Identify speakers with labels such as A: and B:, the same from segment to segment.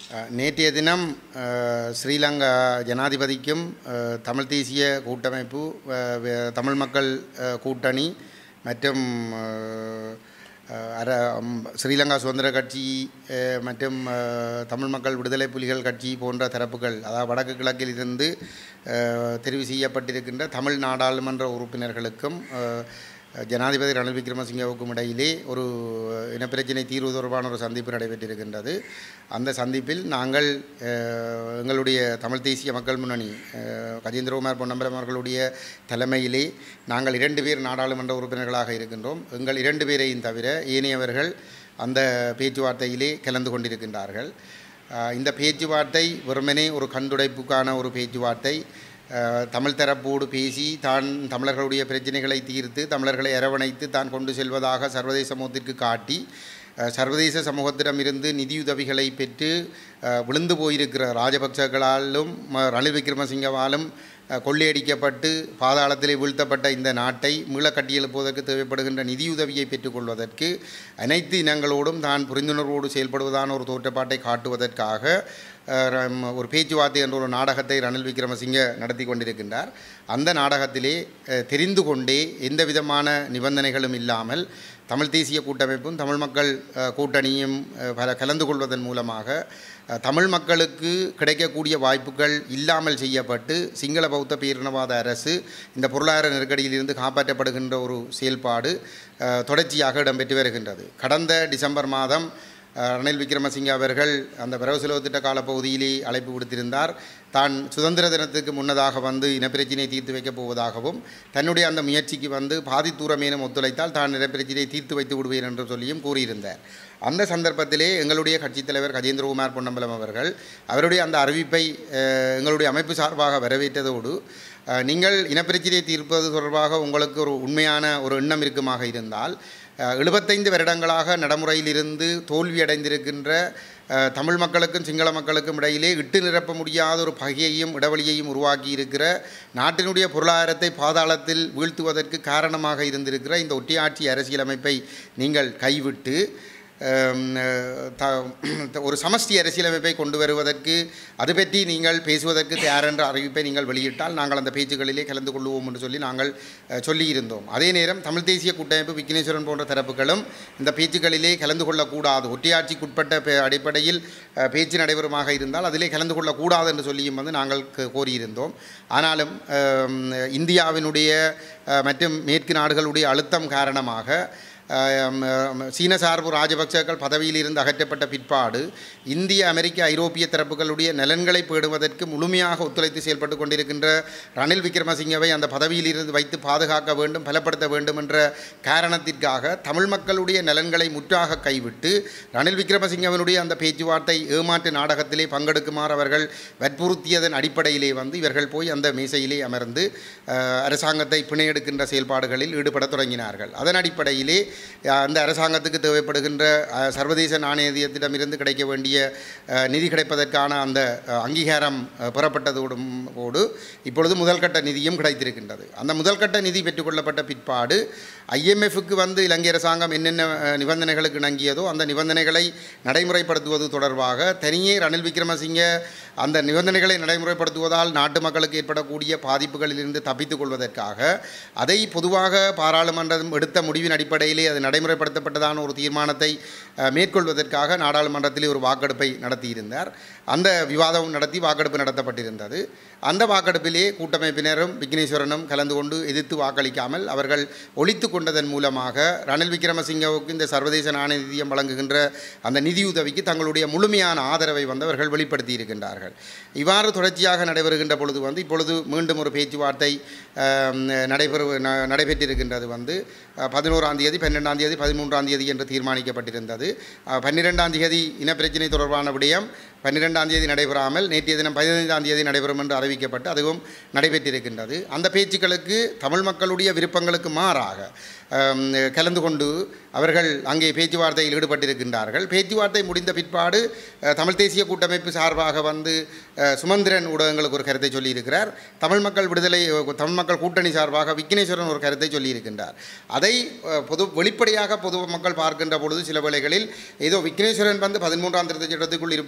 A: அஹ், நேற்றைய தினம் அஹ், ஸ்ரீலங்கா ஜனாதிபதிக்கும் அஹ், தமிழ் தேசிய கூட்டமைப்பு அஹ், வே- தமிழ் மக்கள் அஹ், கூட்டணி மற்றும் அஹ், அஹ், அர ம், ஸ்ரீலங்கா சுதந்திர கட்சி அஹ், மற்றும் அஹ், தமிழ் மக்கள் விடுதலை புலிகள் கட்சி போன்ற தரப்புகள் அதாவது வடக்கு கிழக்கில் இருந்து அஹ், தெரிவு செய்யப்பட்டிருக்கின்ற தமிழ் நாடாளுமன்ற உறுப்பினர்களுக்கும் அஹ், ஜனாதிபதி ரணில் விக்ரமசிங்கவுக்கும் இடையிலே ஒரு இனப்பிரச்சினை தீர்வு தொடர்பான ஒரு சந்திப்பு நடைபெற்றிருக்கின்றது அந்த சந்திப்பில் நாங்கள் அஹ், எங்களுடைய தமிழ் தேசிய மக்கள் முன்னணி அஹ், கஜேந்திரகுமார் பொன்னம்பலம் அவர்களுடைய தலைமையிலே நாங்கள் இரண்டு பேர் நாடாளுமன்ற உறுப்பினர்களாக இருக்கின்றோம் எங்கள் இரண்டு பேரையும் தவிர ஏனையவர்கள் அந்த பேச்சுவார்த்தையிலே கலந்து கொண்டிருக்கின்றார்கள் அஹ், இந்த பேச்சுவார்த்தை வெறுமனே ஒரு கண்டுடைப்புக்கான ஒரு பேச்சுவார்த்தை அஹ், தமிழ் தரப்போடு பேசி தான் தமிழர்களுடைய பிரச்சனைகளை தீர்த்து தமிழர்களை அரவணைத்து தான் கொண்டு செல்வதாக சர்வதேச சமூகத்திற்கு காட்டி அஹ், சர்வதேச சமூகத்திடமிருந்து நிதியுதவிகளை பெற்று அஹ், விழுந்து போயிருக்கிற ராஜபக்சர்களாலும் ம- ரணில் விக்ரமசிங்கவாலும் அஹ், கொள்ளையடிக்கப்பட்டு பாதாளத்திலே வீழ்த்தப்பட்ட இந்த நாட்டை மீள கட்டியெழுப்புவதற்கு தேவைப்படுகின்ற நிதியுதவியை பெற்றுக்கொள்வதற்கு அனைத்து இனங்களோடும் தான் புரிந்துணர்வோடு செயல்படுவதான ஒரு தோற்றப்பாட்டை காட்டுவதற்காக அஹ், ரம்- ஒரு பேச்சுவார்த்தை என்ற ஒரு நாடகத்தை ரணில் விக்ரமசிங்க நடத்தி கொண்டிருக்கின்றார் அந்த நாடகத்திலே அஹ், தெரிந்து கொண்டே எந்த விதமான நிபந்தனைகளும் இல்லாமல் தமிழ் தேசிய கூட்டமைப்பும் தமிழ் மக்கள் அஹ், கூட்டணியும் அஹ், பல கலந்து கொள்வதன் மூலமாக அஹ், தமிழ் மக்களுக்கு கிடைக்கக்கூடிய வாய்ப்புகள் இல்லாமல் செய்யப்பட்டு சிங்கள பௌத்த பேரினவாத அரசு இந்த பொருளாதார நெருக்கடியிலிருந்து காப்பாற்றப்படுகின்ற ஒரு செயல்பாடு அஹ், தொடர்ச்சியாக இடம்பெற்று வருகின்றது கடந்த டிசம்பர் மாதம் அஹ், ரணில் விக்ரமசிங்க அவர்கள் அந்த வரவு செலவு திட்ட காலப்பகுதியிலே அழைப்பு விடுத்திருந்தார் தான் சுதந்திர தினத்துக்கு முன்னதாக வந்து இனப்பிரச்சினை தீர்த்து வைக்கப் போவதாகவும் தன்னுடைய அந்த முயற்சிக்கு வந்து பாதி தூரமேனும் ஒத்துழைத்தால் தான் இனப்பிரச்சினை தீர்த்து வைத்து விடுவேன் என்று சொல்லியும் கூறியிருந்தார் அந்த சந்தர்ப்பத்திலே எங்களுடைய கட்சித் தலைவர் கஜேந்திரகுமார் பொன்னம்பலம் அவர்கள் அவருடைய அந்த அறிவிப்பை அஹ், எங்களுடைய அமைப்பு சார்பாக வரவேற்றதோடு அஹ், நீங்கள் இனப்பிரச்சினையை தீர்ப்பது தொடர்பாக உங்களுக்கு ஒரு உண்மையான ஒரு எண்ணம் இருக்குமாக இருந்தால் அஹ், 75 வருடங்களாக நடைமுறையில் இருந்து தோல்வியடைந்திருக்கின்ற அஹ், தமிழ் மக்களுக்கும் சிங்கள மக்களுக்கும் இடையிலே இட்டு நிரப்ப முடியாத ஒரு பகையையும் இடைவெளியையும் உருவாக்கி இருக்கிற நாட்டினுடைய பொருளாதாரத்தை பாதாளத்தில் வீழ்த்துவதற்கு காரணமாக இருந்திருக்கிற இந்த ஒட்டியாட்சி அரசியலமைப்பை நீங்கள் கைவிட்டு அம், அஹ், த- ஒரு சமஷ்டி அரசியலமைப்பை கொண்டு வருவதற்கு அது பற்றி நீங்கள் பேசுவதற்கு தயார் என்ற அறிவிப்பை நீங்கள் வெளியிட்டால் நாங்கள் அந்த பேச்சுகளிலே கலந்து கொள்வோம் என்று சொல்லி நாங்கள் அஹ், சொல்லியிருந்தோம் அதே நேரம் தமிழ் தேசிய கூட்டமைப்பு விக்னேஸ்வரன் போன்ற தரப்புகளும் இந்த பேச்சுக்களிலே கலந்து கொள்ளக்கூடாது ஒட்டியாட்சிக்குட்பட்ட பே- அடிப்படையில் அஹ், பேச்சு நடைபெறுமாக இருந்தால் அதிலே கலந்து கொள்ளக்கூடாது என்று சொல்லியும் வந்து நாங்கள் கோ- கோரியிருந்தோம் ஆனாலும் அம், இந்தியாவினுடைய அஹ், மற்றும் மேற்கு நாடுகளுடைய அழுத்தம் காரணமாக ஆம், ஆம், சீன சார்பு ராஜபக்சர்கள் பதவியில் இருந்து அகற்றப்பட்ட பிற்பாடு இந்திய அமெரிக்க ஐரோப்பிய தரப்புகளுடைய நலன்களை பேணுவதற்கு முழுமையாக ஒத்துழைத்து செயல்பட்டு கொண்டிருக்கின்ற ரணில் விக்ரமசிங்கவை அந்த பதவியில் இருந்து வைத்து பாதுகாக்க வேண்டும் பலப்படுத்த வேண்டும் என்ற காரணத்திற்காக தமிழ் மக்களுடைய நலன்களை முற்றாக கைவிட்டு ரணில் விக்ரமசிங்கவனுடைய அந்த பேச்சுவார்த்தை ஏமாற்று நாடகத்திலே பங்கெடுக்குமாறு அவர்கள் வற்புறுத்தியதன் அடிப்படையிலே வந்து இவர்கள் போய் அந்த மேசையிலே அமர்ந்து அஹ், அரசாங்கத்தை பிணையெடுக்கின்ற செயல்பாடுகளில் ஈடுபட தொடங்கினார்கள் அதன் அடிப்படையிலே அஹ், அந்த அரசாங்கத்துக்கு தேவைப்படுகின்ற அஹ், சர்வதேச நாணயத்திடமிருந்து கிடைக்க வேண்டிய அஹ், நிதி கிடைப்பதற்கான அந்த அஹ், அங்கீகாரம் அஹ், பெறப்பட்டதோடு ஓடு இப்பொழுது முதல்கட்ட நிதியும் கிடைத்திருக்கின்றது அந்த முதல்கட்ட நிதி பெற்றுக்கொள்ளப்பட்ட பிற்பாடு ஐஎம்எஃப்க்கு வந்து இலங்கை அரசாங்கம் என்னென்ன அஹ், நிபந்தனைகளுக்கு இணங்கியதோ அந்த நிபந்தனைகளை நடைமுறைப்படுத்துவது தொடர்பாக தனியே ரணில் விக்ரமசிங்க அந்த நிபந்தனைகளை நடைமுறைப்படுத்துவதால் நாட்டு மக்களுக்கு ஏற்படக்கூடிய பாதிப்புகளிலிருந்து தப்பித்துக் கொள்வதற்காக அதை பொதுவாக பாராளுமன்றம் எடுத்த முடிவின் அடிப்படையிலே அது நடைமுறைப்படுத்தப்பட்டதான ஒரு தீர்மானத்தை அஹ், மேற்கொள்வதற்காக நாடாளுமன்றத்திலே ஒரு வாக்கெடுப்பை நடத்தியிருந்தார் அந்த விவாதம் நடத்தி வாக்கெடுப்பு நடத்தப்பட்டிருந்தது அந்த வாக்கெடுப்பிலே கூட்டமைப்பினரும் விக்னேஸ்வரனும் கலந்து கொண்டு எதிர்த்து வாக்களிக்காமல் அவர்கள் ஒழித்து கொண்டதன் மூலமாக ரணில் விக்ரமசிங்கவுக்கு இந்த சர்வதேச நாணய நிதியம் வழங்குகின்ற அந்த நிதியுதவிக்கு தங்களுடைய முழுமையான ஆதரவை வந்து அவர்கள் வெளிப்படுத்தி இருக்கின்றார்கள் இவ்வாறு தொடர்ச்சியாக நடைபெறுகின்ற பொழுது வந்து இப்பொழுது மீண்டும் ஒரு பேச்சுவார்த்தை ஆம், நடைபெறு ந- நடைபெற்றிருக்கின்றது வந்து அஹ், பதினோராம் தேதி பன்னெண்டாம் தேதி பதிமூன்றாம் தேதி என்று தீர்மானிக்கப்பட்டிருந்தது அஹ், பன்னிரெண்டாம் தேதி இனப்பிரச்சினை தொடர்பான விடயம் பன்னிரெண்டாம் தேதி நடைபெறாமல் நேற்றைய தினம் பதினைந்தாம் தேதி நடைபெறும் என்று அறிவிக்கப்பட்டு அதுவும் நடைபெற்றிருக்கின்றது அந்த பேச்சுக்களுக்கு தமிழ் மக்களுடைய விருப்பங்களுக்கு மாறாக ஆம், கலந்து கொண்டு அவர்கள் அங்கே பேச்சுவார்த்தையில் ஈடுபட்டிருக்கின்றார்கள் பேச்சுவார்த்தை முடிந்த பிற்பாடு அஹ், தமிழ் தேசிய கூட்டமைப்பு சார்பாக வந்து அஹ், சுமந்திரன் ஊடகங்களுக்கு ஒரு கருத்தை சொல்லியிருக்கிறார் தமிழ் மக்கள் விடுதலை தமிழ் மக்கள் கூட்டணி சார்பாக விக்னேஸ்வரன் ஒரு கருத்தை சொல்லியிருக்கின்றார் அதை அஹ், பொது வெளிப்படையாக பொது மக்கள் பார்க்கின்ற பொழுது சில வேளைகளில் ஏதோ விக்னேஸ்வரன் வந்து பதிமூன்றாம் திருத்த சட்டத்துக்குள் இருப்பது போன்றும்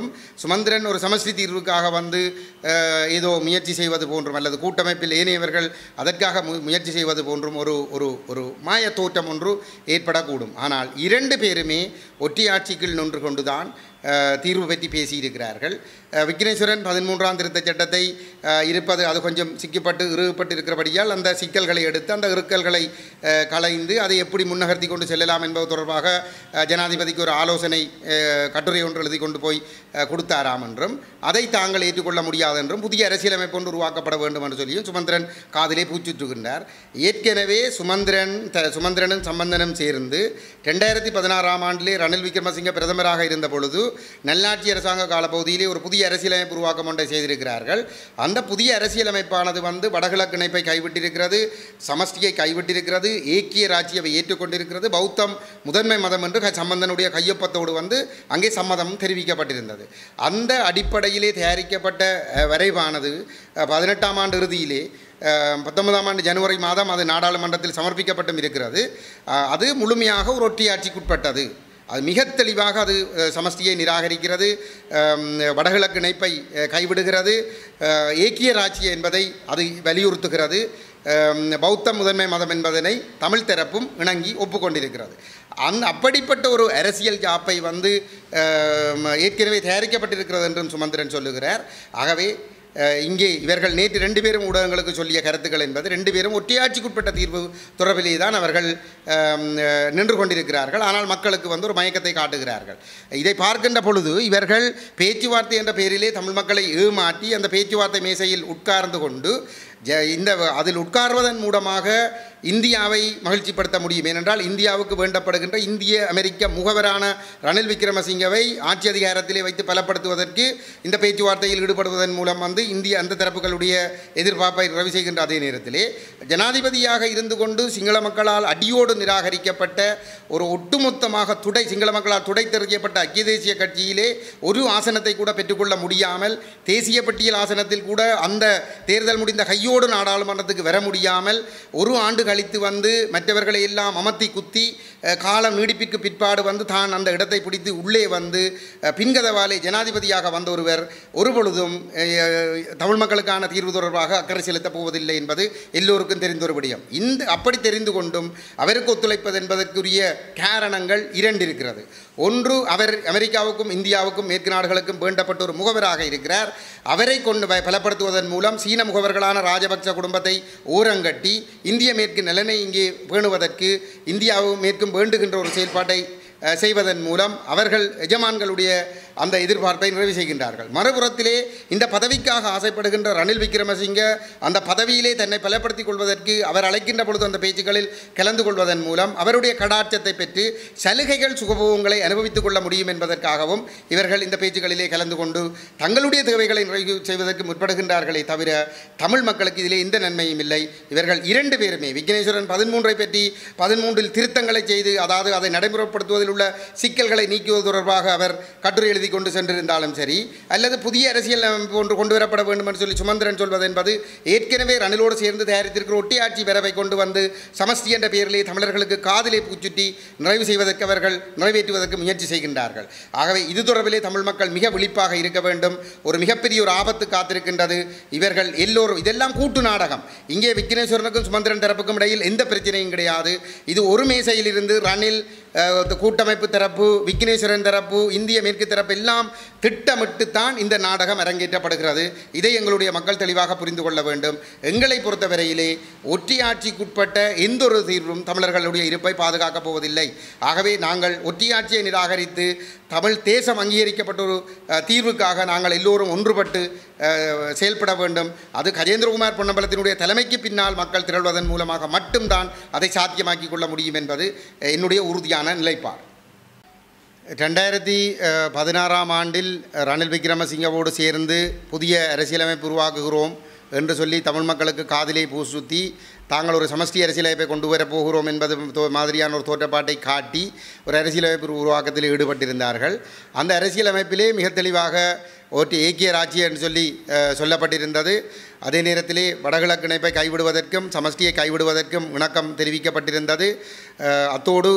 A: போன்றும் சுமந்திரன் ஒரு சமஷ்டி தீர்வுக்காக வந்து அஹ், ஏதோ முயற்சி செய்வது போன்றும் அல்லது கூட்டமைப்பில் ஏனையவர்கள் அதற்காக மு முயற்சி செய்வது போன்றும் ஒரு ஒரு ஒரு மாய தோற்றம் ஒன்று ஏற்படக்கூடும் ஆனால் இரண்டு பேருமே ஒற்றையாட்சிக்குள் நின்று கொண்டுதான் அஹ், தீர்வு பற்றி பேசியிருக்கிறார்கள் அஹ், விக்னேஸ்வரன் பதிமூன்றாம் திருத்தச் சட்டத்தை அஹ், இருப்பது அது கொஞ்சம் சிக்கப்பட்டு இறுகப்பட்டு இருக்கிறபடியால் அந்த சிக்கல்களை எடுத்து அந்த இறுக்கல்களை அஹ், களைந்து அதை எப்படி முன்னகர்த்தி கொண்டு செல்லலாம் என்பது தொடர்பாக அஹ், ஜனாதிபதிக்கு ஒரு ஆலோசனை அஹ், கட்டுரை ஒன்று எழுதி கொண்டு போய் அஹ், கொடுத்தாராம் என்றும் அதை தாங்கள் ஏற்றுக்கொள்ள முடியாது என்றும் புதிய அரசியலமைப்பு ஒன்று உருவாக்கப்பட வேண்டும் என்று சொல்லியும் சுமந்திரன் காதிலே பூச்சுற்றுகின்றார் ஏற்கனவே சுமந்திரன் த சுமந்திரனும் சம்பந்தனும் சேர்ந்து ரெண்டாயிரத்தி பதினாறாம் ஆண்டிலே ரணில் விக்ரமசிங்க பிரதமராக இருந்த பொழுது நல்லாட்சி அரசாங்க காலப்பகுதியிலே ஒரு புதிய அரசியலமைப்பு உருவாக்கம் ஒன்றை செய்திருக்கிறார்கள் அந்த புதிய அரசியலமைப்பானது வந்து வடகிழக்கு இணைப்பை கைவிட்டிருக்கிறது சமஷ்டியை கைவிட்டிருக்கிறது ஏக்கிய ராஜ்யவை ஏற்றுக்கொண்டிருக்கிறது பௌத்தம் முதன்மை மதம் என்று க- சம்பந்தனுடைய கையொப்பத்தோடு வந்து அங்கே சம்மதம் தெரிவிக்கப்பட்டிருந்தது அந்த அடிப்படையிலே தயாரிக்கப்பட்ட அஹ், வரைவானது அஹ், பதினெட்டாம் ஆண்டு இறுதியிலே அஹ், பத்தொன்பதாம் ஆண்டு ஜனவரி மாதம் அது நாடாளுமன்றத்தில் சமர்ப்பிக்கப்பட்டும் இருக்கிறது அஹ், அது முழுமையாக ஒரு ஒற்றையாட்சிக்குட்பட்டது அது மிக தெளிவாக அது அஹ், சமஷ்டியை நிராகரிக்கிறது அம், வடகிழக்கு இணைப்பை அஹ், கைவிடுகிறது அஹ், ஏக்கிய ராஜ்யம் என்பதை அது வலியுறுத்துகிறது அம், பௌத்த முதன்மை மதம் என்பதனை தமிழ் தரப்பும் இணங்கி ஒப்புக்கொண்டிருக்கிறது அந் அப்படிப்பட்ட ஒரு அரசியல் ஜாப்பை வந்து அம், ஏற்கனவே தயாரிக்கப்பட்டிருக்கிறது என்றும் சுமந்திரன் சொல்லுகிறார் ஆகவே அஹ், இங்கே இவர்கள் நேற்று ரெண்டு பேரும் ஊடகங்களுக்கு சொல்லிய கருத்துக்கள் என்பது ரெண்டு பேரும் ஒற்றையாட்சிக்குட்பட்ட தீர்வு தொடர்பிலே தான் அவர்கள் அம், அஹ், நின்று கொண்டிருக்கிறார்கள் ஆனால் மக்களுக்கு வந்து ஒரு மயக்கத்தை காட்டுகிறார்கள் இதை பார்க்கின்ற பொழுது இவர்கள் பேச்சுவார்த்தை என்ற பெயரிலே தமிழ் மக்களை ஏமாற்றி அந்த பேச்சுவார்த்தை மேசையில் உட்கார்ந்து கொண்டு ஜ இந்த அதில் உட்கார்வதன் மூலமாக இந்தியாவை மகிழ்ச்சிப்படுத்த முடியும் ஏனென்றால் இந்தியாவுக்கு வேண்டப்படுகின்ற இந்திய அமெரிக்க முகவரான ரணில் விக்ரமசிங்கவை ஆட்சி அதிகாரத்திலே வைத்து பலப்படுத்துவதற்கு இந்த பேச்சுவார்த்தையில் ஈடுபடுவதன் மூலம் வந்து இந்திய அந்த தரப்புகளுடைய எதிர்பார்ப்பை நிறைவு செய்கின்ற அதே நேரத்திலே ஜனாதிபதியாக இருந்து கொண்டு சிங்கள மக்களால் அடியோடு நிராகரிக்கப்பட்ட ஒரு ஒட்டுமொத்தமாக துடை சிங்கள மக்களால் துடை தெறியப்பட்ட ஐக்கிய தேசிய கட்சியிலே ஒரு ஆசனத்தை கூட பெற்றுக்கொள்ள முடியாமல் தேசிய பட்டியல் ஆசனத்தில் கூட அந்த தேர்தல் முடிந்த கையோடு நாடாளுமன்றத்துக்கு வர முடியாமல் ஒரு ஆண்டு கழித்து வந்து மற்றவர்களை எல்லாம் அமர்த்தி குத்தி அஹ், காலம் நீடிப்பிற்கு பிற்பாடு வந்து தான் அந்த இடத்தை பிடித்து உள்ளே வந்து அஹ், பின்கதவாலே ஜனாதிபதியாக வந்த ஒருவர் ஒரு பொழுதும் அஹ், தமிழ் மக்களுக்கான தீர்வு தொடர்பாக அக்கறை செலுத்தப் போவதில்லை என்பது எல்லோருக்கும் தெரிந்த ஒரு விடயம் இந்த அப்படி தெரிந்து கொண்டும் அவருக்கு ஒத்துழைப்பது என்பதற்குரிய காரணங்கள் இரண்டு இருக்கிறது ஒன்று அவர் அமெரிக்காவுக்கும் இந்தியாவுக்கும் மேற்கு நாடுகளுக்கும் வேண்டப்பட்ட ஒரு முகவராக இருக்கிறார் அவரை கொண்டு வ- பலப்படுத்துவதன் மூலம் சீன முகவர்களான ராஜபக்ச குடும்பத்தை ஓரங்கட்டி இந்திய மேற்கு நலனை இங்கே பேணுவதற்கு இந்தியாவும் மேற்கும் வேண்டுகின்ற ஒரு செயல்பாட்டை அஹ், செய்வதன் மூலம் அவர்கள் எஜமான்களுடைய அந்த எதிர்பார்ப்பை நிறைவு செய்கின்றார்கள் மறுபுறத்திலே இந்த பதவிக்காக ஆசைப்படுகின்ற ரணில் விக்ரமசிங்க அந்த பதவியிலே தன்னை பலப்படுத்திக் கொள்வதற்கு அவர் அழைக்கின்ற பொழுது அந்த பேச்சுக்களில் கலந்து கொள்வதன் மூலம் அவருடைய கடாட்சத்தை பெற்று சலுகைகள் சுகபோகங்களை அனுபவித்துக் கொள்ள முடியும் என்பதற்காகவும் இவர்கள் இந்த பேச்சுக்களிலே கலந்து கொண்டு தங்களுடைய தேவைகளை நிறைவு செய்வதற்கு முற்படுகின்றார்களே தவிர தமிழ் மக்களுக்கு இதிலே எந்த நன்மையும் இல்லை இவர்கள் இரண்டு பேருமே விக்னேஸ்வரன் பதிமூன்றை பற்றி பதிமூன்றில் திருத்தங்களை செய்து அதாவது அதை நடைமுறைப்படுத்துவதில் உள்ள சிக்கல்களை நீக்குவது தொடர்பாக அவர் கட்டுரை எழுதி கொண்டு சென்றிருந்தாலும் சரி அல்லது புதிய அரசியல் அமைப்பு ஒன்று கொண்டு வரப்பட வேண்டும் என்று சொல்லி சுமந்திரன் சொல்வது என்பது ஏற்கனவே ரணிலோடு சேர்ந்து தயாரித்திருக்கிற ஒட்டியாட்சி பெறவை கொண்டு வந்து சமஷ்டி என்ற பெயரிலே தமிழர்களுக்கு காதிலே பூச்சுட்டி நிறைவு செய்வதற்கு அவர்கள் நிறைவேற்றுவதற்கு முயற்சி செய்கின்றார்கள் ஆகவே இது தொடர்பிலே தமிழ் மக்கள் மிக விழிப்பாக இருக்க வேண்டும் ஒரு மிகப்பெரிய ஒரு ஆபத்து காத்திருக்கின்றது இவர்கள் எல்லோரும் இதெல்லாம் கூட்டு நாடகம் இங்கே விக்னேஸ்வரனுக்கும் சுமந்திரன் தரப்புக்கும் இடையில் எந்த பிரச்சனையும் கிடையாது இது ஒரு மேசையில் இருந்து ரணில் அஹ், கூட்டமைப்பு தரப்பு விக்னேஸ்வரன் தரப்பு இந்திய மேற்கு தரப்பு எல்லாம் திட்டமிட்டு தான் இந்த நாடகம் அரங்கேற்றப்படுகிறது இதை எங்களுடைய மக்கள் தெளிவாக புரிந்து கொள்ள வேண்டும் எங்களை பொறுத்தவரையிலே ஒற்றையாட்சிக்குட்பட்ட எந்த ஒரு தீர்வும் தமிழர்களுடைய இருப்பை பாதுகாக்கப் போவதில்லை ஆகவே நாங்கள் ஒற்றையாட்சியை நிராகரித்து தமிழ் தேசம் அங்கீகரிக்கப்பட்ட ஒரு அஹ், தீர்வுக்காக நாங்கள் எல்லோரும் ஒன்றுபட்டு அஹ், செயல்பட வேண்டும் அது கஜேந்திரகுமார் பொன்னம்பலத்தினுடைய தலைமைக்கு பின்னால் மக்கள் திரள்வதன் மூலமாக மட்டும்தான் அதை சாத்தியமாக்கிக் கொள்ள முடியும் என்பது அஹ், என்னுடைய உறுதியான நிலைப்பாடு ரெண்டாயிரத்தி அஹ், பதினாறாம் ஆண்டில் ரணில் விக்ரமசிங்கவோடு சேர்ந்து புதிய அரசியலமைப்பு உருவாக்குகிறோம் என்று சொல்லி தமிழ் மக்களுக்கு காதிலே பூசுத்தி தாங்கள் ஒரு சமஷ்டி அரசியலமைப்பை கொண்டு வரப் போகிறோம் என்பது தோ- மாதிரியான ஒரு தோற்றப்பாட்டை காட்டி ஒரு அரசியலமைப்பு உருவாக்கத்தில் ஈடுபட்டிருந்தார்கள் அந்த அரசியலமைப்பிலே மிக தெளிவாக ஒரு ஏக்கிய ராஜ்யம் என்று சொல்லி அஹ், சொல்லப்பட்டிருந்தது அதே நேரத்திலே வடகிழக்கு இணைப்பை கைவிடுவதற்கும் சமஷ்டியை கைவிடுவதற்கும் இணக்கம் தெரிவிக்கப்பட்டிருந்தது அஹ், அத்தோடு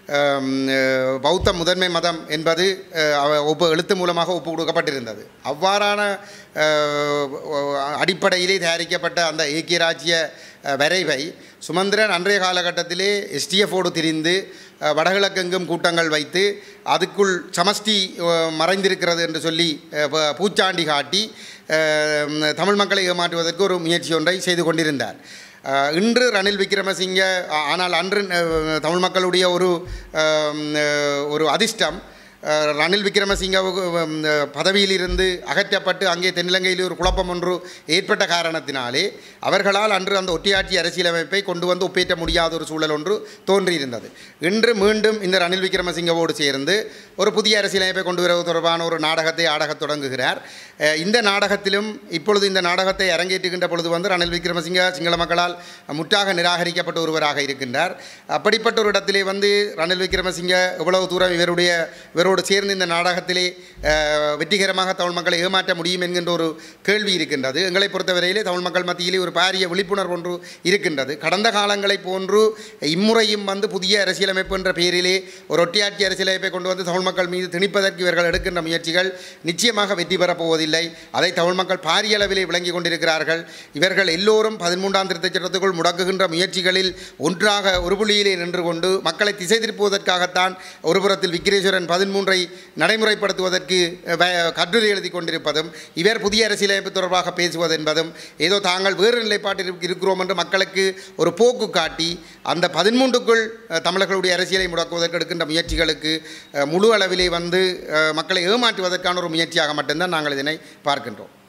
A: ஆம், அஹ், பௌத்த முதன்மை மதம் என்பது அஹ், அவ- ஒப்பு எழுத்து மூலமாக ஒப்பு கொடுக்கப்பட்டிருந்தது அவ்வாறான அஹ், அடிப்படையிலே தயாரிக்கப்பட்ட அந்த ஏக்கிய ராஜ்ய அஹ், வரைவை சுமந்திரன் அன்றைய காலகட்டத்திலே எஸ்டிஎஃபோடு திரிந்து அஹ், வடகிழக்கெங்கும் கூட்டங்கள் வைத்து அதுக்குள் சமஷ்டி அஹ், மறைந்திருக்கிறது என்று சொல்லி அஹ், ப- பூச்சாண்டி காட்டி அஹ், தமிழ் மக்களை ஏமாற்றுவதற்கு ஒரு முயற்சி ஒன்றை செய்து கொண்டிருந்தார் அஹ், இன்று ரணில் விக்ரமசிங்க ஆ- ஆனால் அன்று அஹ், தமிழ் மக்களுடைய ஒரு அஹ், அஹ், ஒரு அதிர்ஷ்டம் அஹ், ரணில் விக்ரமசிங்கவுக்கு அஹ், பதவியிலிருந்து அகற்றப்பட்டு அங்கே தென்னிலங்கையில் ஒரு குழப்பம் ஒன்று ஏற்பட்ட காரணத்தினாலே அவர்களால் அன்று அந்த ஒட்டியாட்சி அரசியலமைப்பை கொண்டு வந்து ஒப்பேற்ற முடியாத ஒரு சூழல் ஒன்று தோன்றியிருந்தது இன்று மீண்டும் இந்த ரணில் விக்ரமசிங்கவோடு சேர்ந்து ஒரு புதிய அரசியலமைப்பை கொண்டு வருவது தொடர்பான ஒரு நாடகத்தை ஆடகத் தொடங்குகிறார் அஹ், இந்த நாடகத்திலும் இப்பொழுது இந்த நாடகத்தை அரங்கேற்றுகின்ற பொழுது வந்து ரணில் விக்ரமசிங்க சிங்கள மக்களால் முற்றாக நிராகரிக்கப்பட்ட ஒருவராக இருக்கின்றார் அப்படிப்பட்ட ஒரு இடத்திலே வந்து ரணில் விக்ரமசிங்க எவ்வளவு தூரம் இவருடைய இவரோடு சேர்ந்து இந்த நாடகத்திலே அஹ், வெற்றிகரமாக தமிழ் மக்களை ஏமாற்ற முடியும் என்கின்ற ஒரு கேள்வி இருக்கின்றது எங்களை பொறுத்தவரையிலே தமிழ் மக்கள் மத்தியிலே ஒரு பாரிய விழிப்புணர்வு ஒன்று இருக்கின்றது கடந்த காலங்களைப் போன்று இம்முறையும் வந்து புதிய அரசியலமைப்பு என்ற பெயரிலே ஒரு ஒட்டியாட்சி அரசியலமைப்பை கொண்டு வந்து தமிழ் மக்கள் மீது திணிப்பதற்கு இவர்கள் எடுக்கின்ற முயற்சிகள் நிச்சயமாக வெற்றி பெறப் போவதில்லை அதை தமிழ் மக்கள் பாரிய அளவிலே விளங்கி கொண்டிருக்கிறார்கள் இவர்கள் எல்லோரும் பதிமூன்றாம் திருத்தச் சட்டத்துக்குள் முடக்குகின்ற முயற்சிகளில் ஒன்றாக ஒரு புள்ளியிலே நின்று கொண்டு மக்களை திசை திருப்புவதற்காகத்தான் ஒரு புறத்தில் விக்னேஸ்வரன் பதிமூன்றை நடைமுறைப்படுத்துவதற்கு அஹ், வ- கட்டுரை எழுதி கொண்டிருப்பதும் இவர் புதிய அரசியலமைப்பு தொடர்பாக பேசுவது என்பதும் ஏதோ தாங்கள் வேறு நிலைப்பாட்டில் இருக்- இருக்கிறோம் என்று மக்களுக்கு ஒரு போக்கு காட்டி அந்த பதிமூன்றுக்குள் அஹ், தமிழர்களுடைய அரசியலை முடக்குவதற்கு எடுக்கின்ற முயற்சிகளுக்கு அஹ், முழு அளவிலே வந்து அஹ், மக்களை ஏமாற்றுவதற்கான ஒரு முயற்சியாக மட்டும்தான் நாங்கள் இதனை பார்க்கின்றோம்